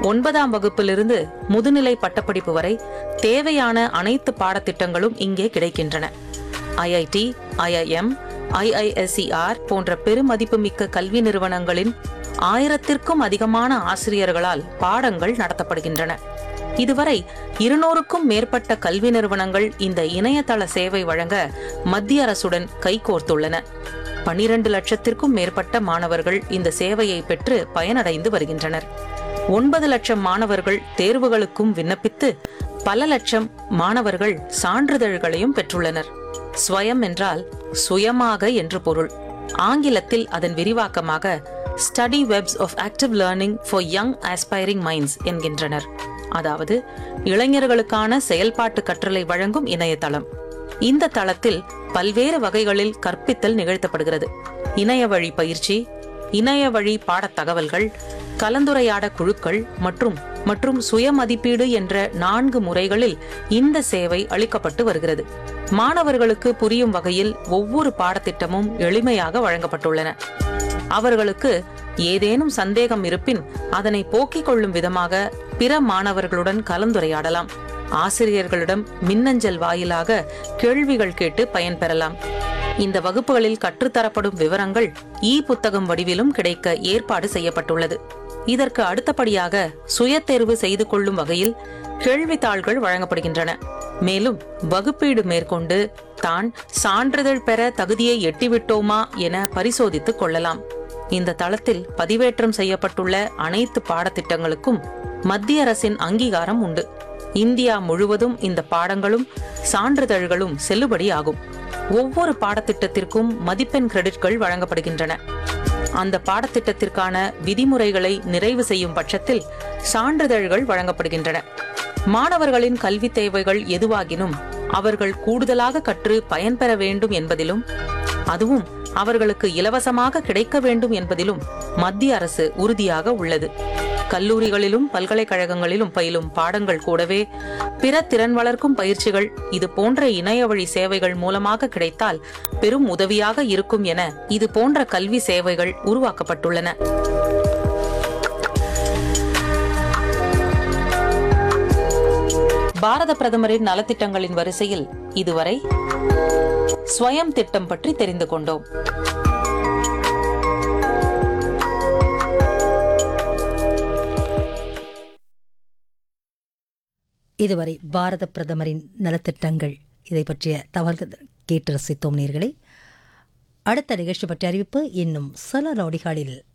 ஒன்பதாம் வகுப்பிலிருந்து முதுநிலை பட்டப்படிப்பு வரை தேவையான அனைத்து பாடத்திட்டங்களும் இங்கே கிடைக்கின்றன ஐஐடி ஐஐஎம் ஐஐஎஸ்சிஆர் போன்ற பெருமதிப்புமிக்க கல்வி நிறுவனங்களின் ஆயிரத்திற்கும் அதிகமான ஆசிரியர்களால் பாடங்கள் நடத்தப்படுகின்றன இதுவரை இருநூறுக்கும் மேற்பட்ட கல்வி நிறுவனங்கள் இந்த இணையதள சேவை வழங்க மத்திய அரசுடன் கைகோர்த்துள்ளன பனிரெண்டு லட்சத்திற்கும் மேற்பட்ட மாணவர்கள் இந்த சேவையை பெற்று பயனடைந்து வருகின்றனர் ஒன்பது லட்சம் மாணவர்கள் தேர்வுகளுக்கும் விண்ணப்பித்து பல லட்சம் மாணவர்கள் சான்றிதழ்களையும் பெற்றுள்ளனர் ஸ்வயம் என்றால் சுயமாக என்று பொருள் ஆங்கிலத்தில் அதன் விரிவாக்கமாக study webs of active learning for young aspiring minds என்கின்றனர் அதாவது இளைஞர்களுக்கான செயல்பாட்டு கற்றலை வழங்கும் இணையதளம் இந்த தளத்தில் பல்வேறு வகைகளில் கற்பித்தல் நிகழ்த்தப்படுகிறது இணைய வழி பயிற்சி இணைய வழி பாடத் தகவல்கள் கலந்துரையாட குழுக்கள் மற்றும் மற்றும் சுய மதிப்பீடு என்ற நான்கு முறைகளில் இந்த சேவை அளிக்கப்பட்டு வருகிறது மாணவர்களுக்கு புரியும் வகையில் ஒவ்வொரு பாடத்திட்டமும் எளிமையாக வழங்கப்பட்டுள்ளன அவர்களுக்கு ஏதேனும் சந்தேகம் இருப்பின் அதனை போக்கிக் கொள்ளும் விதமாக பிற மாணவர்களுடன் கலந்துரையாடலாம் ஆசிரியர்களிடம் மின்னஞ்சல் வாயிலாக கேள்விகள் கேட்டு பயன்பெறலாம் இந்த வகுப்புகளில் கற்றுத்தரப்படும் விவரங்கள் இ புத்தகம் வடிவிலும் கிடைக்க ஏற்பாடு செய்யப்பட்டுள்ளது இதற்கு அடுத்தபடியாக சுய தேர்வு செய்து கொள்ளும் வகையில் கேள்வித்தாள்கள் வழங்கப்படுகின்றன மேலும் வகுப்பீடு மேற்கொண்டு தான் சான்றிதழ் பெற தகுதியை எட்டிவிட்டோமா என பரிசோதித்துக் கொள்ளலாம் இந்த தளத்தில் பதிவேற்றம் செய்யப்பட்டுள்ள அனைத்து பாடத்திட்டங்களுக்கும் மத்திய அரசின் அங்கீகாரம் உண்டு இந்தியா முழுவதும் இந்த பாடங்களும் சான்றிதழ்களும் செல்லுபடியாகும் ஒவ்வொரு பாடத்திட்டத்திற்கும் மதிப்பெண் கிரெடிட்கள் வழங்கப்படுகின்றன அந்த பாடத்திட்டத்திற்கான விதிமுறைகளை நிறைவு செய்யும் பட்சத்தில் சான்றிதழ்கள் வழங்கப்படுகின்றன மாணவர்களின் கல்வி தேவைகள் எதுவாகினும் அவர்கள் கூடுதலாக கற்று பயன்பெற வேண்டும் என்பதிலும் அதுவும் அவர்களுக்கு இலவசமாக கிடைக்க வேண்டும் என்பதிலும் மத்திய அரசு உறுதியாக உள்ளது கல்லூரிகளிலும் பல்கலைக்கழகங்களிலும் பயிலும் பாடங்கள் கூடவே பிற திறன் வளர்க்கும் பயிற்சிகள் இது போன்ற இணைய வழி சேவைகள் மூலமாக கிடைத்தால் பெரும் உதவியாக இருக்கும் என இது போன்ற கல்வி சேவைகள் உருவாக்கப்பட்டுள்ளன பாரத பிரதமரின் நலத்திட்டங்களின் வரிசையில் இதுவரை ஸ்வயம் திட்டம் பற்றி தெரிந்து கொண்டோம் இதுவரை பாரத பிரதமரின் நலத்திட்டங்கள் இதை பற்றிய தகவல்கள் கேட்டு ரசித்தோம் நேர்களை அடுத்த நிகழ்ச்சி பற்றிய அறிவிப்பு இன்னும் சில நொடிகளில்